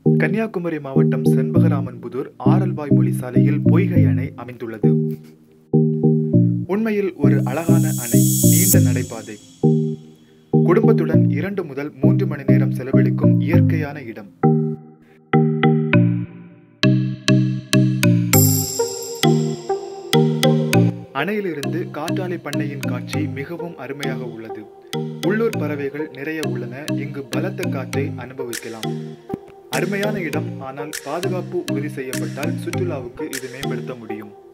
கன்னியாகுமரி மாவட்டம் செண்பகராமன்புதூர் ஆரல்வாய் மொழி சாலையில் பொய்கை அணை அமைந்துள்ளது உண்மையில் ஒரு அழகான அணை நீண்ட நடைபாதை குடும்பத்துடன் இரண்டு முதல் மூன்று மணி நேரம் செலவழிக்கும் இயற்கையான இடம் அணையிலிருந்து காற்றாலை பண்ணையின் காட்சி மிகவும் அருமையாக உள்ளது உள்ளூர் பறவைகள் நிறைய உள்ளன இங்கு பலத்த காற்றை அனுபவிக்கலாம் அருமையான இடம் ஆனால் பாதுகாப்பு உறுதி செய்யப்பட்டால் சுற்றுலாவுக்கு இது மேம்படுத்த முடியும்